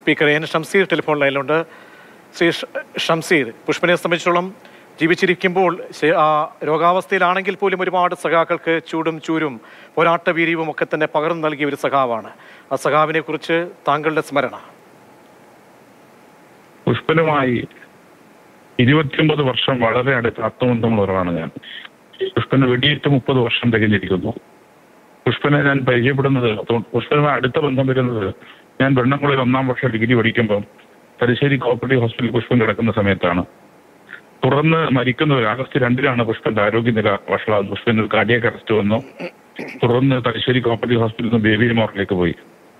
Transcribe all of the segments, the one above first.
speaker N Shamseer telephone ലൈനിലുണ്ട് ശ്രീ ഷ- ഷംസീർ പുഷ്പനെ സംബന്ധിച്ചോളം ജീവിച്ചിരിക്കുമ്പോൾ ശ- ആ രോഗാവസ്ഥയിലാണെങ്കിൽ പോലും ഒരുപാട് സഖാക്കൾക്ക് ചൂടും ചൂരും പോരാട്ട വീര്യവും ഒക്കെ തന്നെ പകർന്നു നൽകിയ ഒരു സഖാവാണ് ആ സഖാവിനെ കുറിച്ച് താങ്കളുടെ സ്മരണ പുഷ്പനുമായി ഇരുപത്തിയൊമ്പത് വർഷം വളരെ അടുത്ത ആത്മബന്ധമുള്ളവരാണ് ഞാൻ പുഷ്പന് വെടിയേറ്റ് മുപ്പത് വർഷം തികഞ്ഞിരിക്കുന്നു പുഷ്പനെ ഞാൻ പരിചയപ്പെടുന്നത് തൊ- പുഷ്പനുമായി അടുത്ത ബന്ധം വരുന്നത് ഞാൻ വെണ്ണംകുളയിൽ ഒന്നാം വർഷ ഡിഗ്രി പഠിക്കുമ്പോൾ തലശ്ശേരി കോപ്പറേറ്റീവ് ഹോസ്പിറ്റലിൽ പുഷ്പൻ കിടക്കുന്ന സമയത്താണ് തുടർന്ന് മരിക്കുന്നത് ആഗസ്റ്റ് രണ്ടിനാണ് പുഷ്പന്റെ ആരോഗ്യനില വഷളാകുന്നത് പുഷ്പന് ഒരു കാർഡിയാക് അറസ്റ്റ് വന്നു തുടർന്ന് തലശ്ശേരി കോപ്പറേറ്റീവ് ഹോസ്പിറ്റലിൽ നിന്ന് ബേബി മോറിലേക്ക് പോയി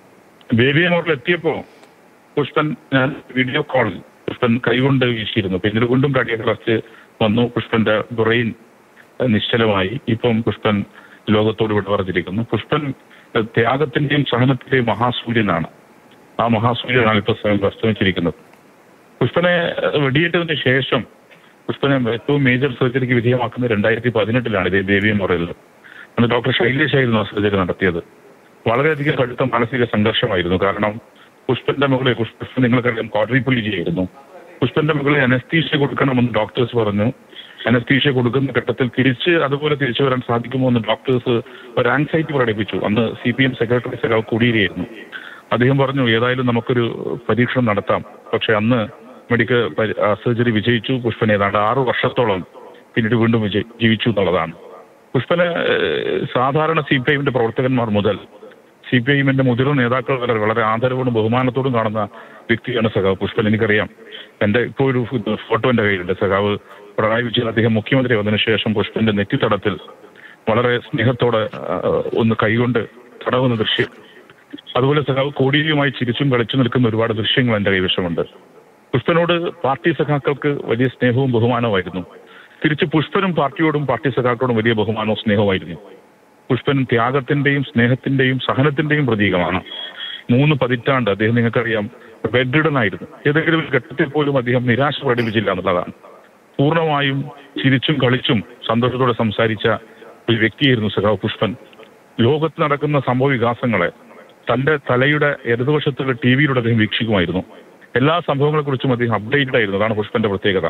ബേബി മോറിൽ എത്തിയപ്പോ പുഷ്പൻ ഞാൻ വീഡിയോ കോളിൽ പുഷ്പൻ കൈകൊണ്ട് വീശിയിരുന്നു പിന്നീട് വീണ്ടും കാർഡിയാക് അറസ്റ്റ് വന്നു പുഷ്പന്റെ ബ്രെയിൻ ഏഹ്, നിശ്ചലമായി ഇപ്പം പുഷ്പൻ ലോകത്തോട് വിട പറഞ്ഞിരിക്കുന്നു പുഷ്പൻ ഏഹ്, ത്യാഗത്തിന്റെയും സഹനത്തിന്റെയും മഹാസൂര്യനാണ് ആ മഹാസൂര്യനാണ് ഇപ്പൊ സ്വയം അസ്തമിച്ചിരിക്കുന്നത് പുഷ്പനെ ഏഹ്, വെടിയേറ്റതിന് ശേഷം പുഷ്പനെ ഏറ്റവും മേജർ സർജറിക്ക് വിധേയമാക്കുന്നത് രണ്ടായിരത്തി പതിനെട്ടിലാണ് ഇതേ ബേബി മൊറയിൽ അന്ന് ഡോക്ടർ ശൈലേഷ് ആയിരുന്നു ആ സർജറി നടത്തിയത് വളരെയധികം കടുത്ത മാനസിക സംഘർഷമായിരുന്നു കാരണം പുഷ്പന്റെ മുകളിൽ പുഷ്പൻ നിങ്ങൾക്കറിയാം ക്വാഡ്രിപ്പുലിജി ആയിരുന്നു പുഷ്പന്റെ മുകളിൽ അനസ്തീഷ്യ കൊടുക്കണമെന്ന് ഡോക്ടേഴ്സ് പറഞ്ഞു അനസ്തീഷ്യ കൊടുക്കുന്ന ഘട്ടത്തിൽ തിരിച്ച് അതുപോലെ തിരിച്ചു വരാൻ സാധിക്കുമോ എന്ന് ഡോക്ടേഴ്സ് ഒരു ആങ്സൈറ്റി പ്രകടിപ്പിച്ചു അന്ന് സി പി എം സെക്രട്ടറി സഖാവ് കുടിയേരിയായിരുന്നു അദ്ദേഹം പറഞ്ഞു ഏതായാലും നമുക്കൊരു പരീക്ഷണം നടത്താം പക്ഷെ അന്ന് മെഡിക്കൽ സർജറി വിജയിച്ചു പുഷ്പൻ ഏതാണ്ട് ആറു വർഷത്തോളം പിന്നീട് വീണ്ടും വിജയി ജീവിച്ചു എന്നുള്ളതാണ് പുഷ്പന് ഏഹ്, സാധാരണ സി പി ഐഎമ്മിന്റെ പ്രവർത്തകന്മാർ മുതൽ സി പി ഐഎമ്മിന്റെ മുതിർന്ന നേതാക്കൾ വരെ വളരെ ആദരവോടും ബഹുമാനത്തോടും കാണുന്ന വ്യക്തിയാണ് സഖാവ് പുഷ്പൻ എനിക്കറിയാം എന്റെ ഇപ്പോൾ ഒരു ഫോട്ടോ എന്റെ കയ്യിലുണ്ട് സഖാവ് പിണറായി വിജയൻ അദ്ദേഹം മുഖ്യമന്ത്രി വന്നതിന് ശേഷം പുഷ്പന്റെ നെറ്റിത്തടത്തിൽ വളരെ സ്നേഹത്തോടെ ആ, ഒന്ന് കൈകൊണ്ട് തടവുന്ന ദൃശ്യം അതുപോലെ സഖാവ് കോടിയുമായി ചിരിച്ചും കളിച്ചു നിൽക്കുന്ന ഒരുപാട് ദൃശ്യങ്ങൾ എന്റെ കൈവശമുണ്ട് പുഷ്പനോട് പാർട്ടി സഖാക്കൾക്ക് വലിയ സ്നേഹവും ബഹുമാനവുമായിരുന്നു തിരിച്ച് പുഷ്പനും പാർട്ടിയോടും പാർട്ടി സഖാക്കളോടും വലിയ ബഹുമാനവും സ്നേഹവുമായിരുന്നു പുഷ്പൻ ത്യാഗത്തിന്റെയും സ്നേഹത്തിന്റെയും സഹനത്തിന്റെയും പ്രതീകമാണ് മൂന്ന് പതിറ്റാണ്ട് അദ്ദേഹം നിങ്ങൾക്കറിയാം ബെഡ്രിഡനായിരുന്നു ഏതെങ്കിലും ഒരു ഘട്ടത്തിൽ പോലും അദ്ദേഹം നിരാശ പ്രകടിപ്പിച്ചില്ല എന്നുള്ളതാണ് പൂർണ്ണമായും ചിരിച്ചും കളിച്ചും സന്തോഷത്തോടെ സംസാരിച്ച ഒരു വ്യക്തിയായിരുന്നു സഖാവ് പുഷ്പൻ ലോകത്ത് നടക്കുന്ന സംഭവ വികാസങ്ങളെ തന്റെ തലയുടെ ഇടതുവശത്തുള്ള ടി വിയിലൂടെ അദ്ദേഹം വീക്ഷിക്കുമായിരുന്നു എല്ലാ സംഭവങ്ങളെ കുറിച്ചും അദ്ദേഹം അപ്ഡേറ്റഡ് ആയിരുന്നു അതാണ് പുഷ്പന്റെ പ്രത്യേകത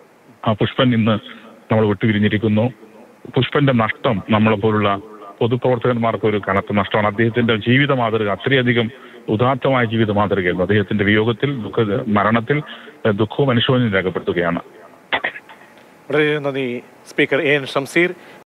ആ പുഷ്പൻ ഇന്ന് നമ്മൾ വിട്ടുപിരിഞ്ഞിരിക്കുന്നു പുഷ്പന്റെ നഷ്ടം നമ്മളെ പോലുള്ള പൊതുപ്രവർത്തകന്മാർക്ക് ഒരു കനത്ത നഷ്ടമാണ് അദ്ദേഹത്തിന്റെ ജീവിത മാതൃക അത്രയധികം ഉദാത്തമായ ജീവിത മാതൃകയായിരുന്നു അദ്ദേഹത്തിന്റെ വിയോഗത്തിൽ ദുഃഖ മരണത്തിൽ ഏഹ്, ദുഃഖവും അനുശോചനം രേഖപ്പെടുത്തുകയാണ് വളരെ നന്ദി സ്പീക്കർ എ എൻ ഷംസീർ